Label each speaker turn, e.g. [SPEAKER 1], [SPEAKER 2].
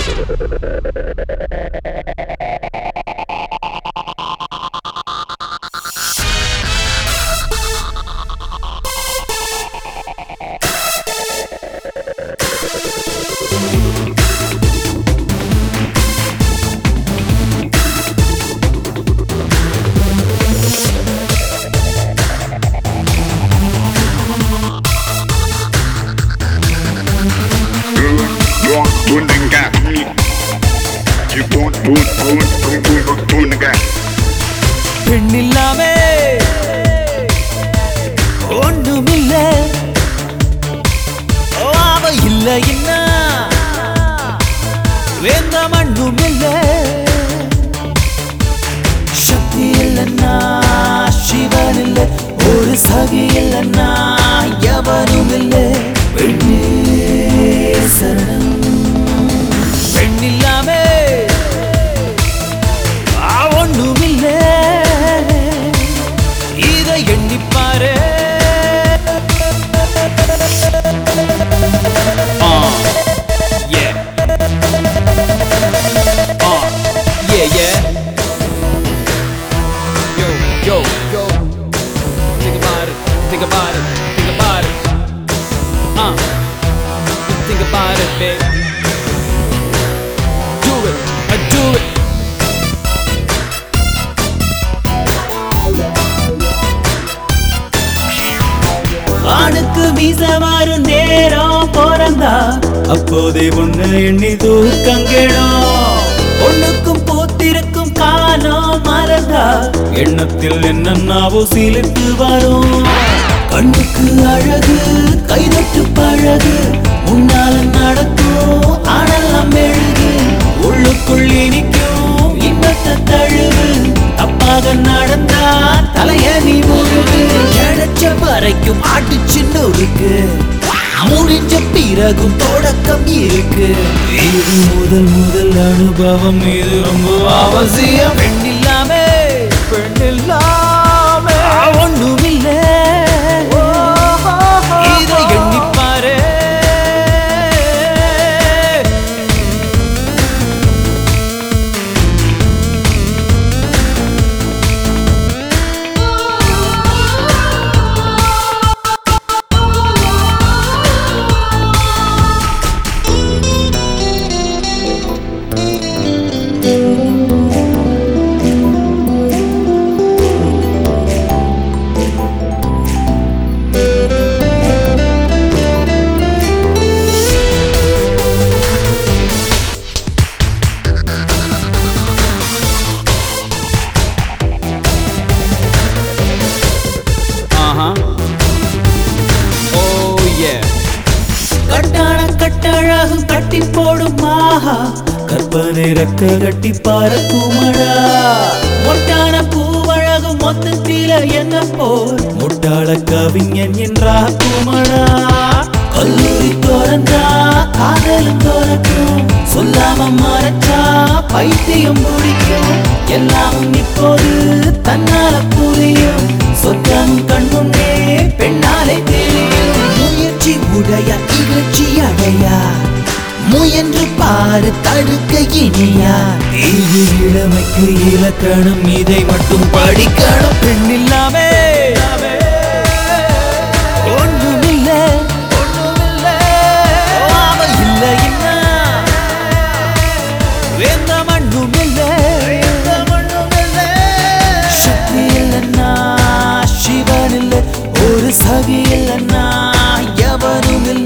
[SPEAKER 1] பெண்ணில்லாமே ஒண்ணுமில்ல ஓ, அவ இல்ல என்ன வேந்த மண்ணும் இல்ல சக்தி இல்லைன்னா சிவன் இல்ல ஒரு சகி இல்லைன்னா எவனும் இல்ல பெண்ணே சரணம் பெண்ணில்லாமே ஒண்ணுமில்ல இதை எண்ணிப்பாரு ஆ, yeah. Ah, yeah, yeah. Yo, yo, yo. Think about it, think about it, think about it. Uh, think about it, babe. Do it, I do it. ஆணுக்கு மீச மாறும் நேரம் பிறந்தா அப்போதே ஒண்ணு எண்ணி தூக்கங்கிடும் ஒண்ணுக்கும் பூத்திருக்கும் காலம் மறந்தா எண்ணத்தில் என்னன்னாவோ சீலிட்டு வரும் கண்ணுக்கு அழகு கைதட்டு பழகு முன்னால நடக்கும் ஆனெல்லாம் மெழுகு உள்ளுக்குள் இனிக்கும் இன்பத்தை தழுவு தப்பாக நடந்தா தலைய நீ முழுகு கிடைச்ச வரைக்கும் அடிச்சு நொறுக்கு முடிஞ்ச பிறகும் தொடக்கம் இருக்கு இது முதல் முதல் அனுபவம் இது ரொம்ப அவசியம் பெண் இல்லாம பெண் இல்லாம ஒண்ணுமில்ல இதை எண்ணிப்பாரு Uh-huh. Oh yeah. கட்டான கட்டழகும் கட்டி போடும் மாஹா கற்பனை ரெக்க கட்டி பறக்குமடா மொட்டான பூவழகும் மொத்தத்தில என்ன போல் முட்டாள கவிஞன் என்றா குமடா கல்லூரி திறந்தா காதலும் திறக்கும் சொல்லாம மறைச்சா பைத்தியம் பிடிக்கும் எல்லாமும் இப்போது தன்னால புரியும் சொத்தம் கண்முன்னே பெண்ணாலே தெரியும் முயற்சி உடைய இகழ்ச்சி அடையா முயன்று பாரு தடுக்க இனியா இது இளமைக்கு இலக்கணம் இதை மட்டும் படிக்கணும் பெண் இல்லாமே ஒன்றுமில்ல ஒன்றுமில்ல அவ இல்ல என்ன வேந்த மண்ணும் இல்ல சக்தி இல்லைன்னா சிவன் இல்ல ஒரு சகி இல்லைன்னா எவனும் இல்ல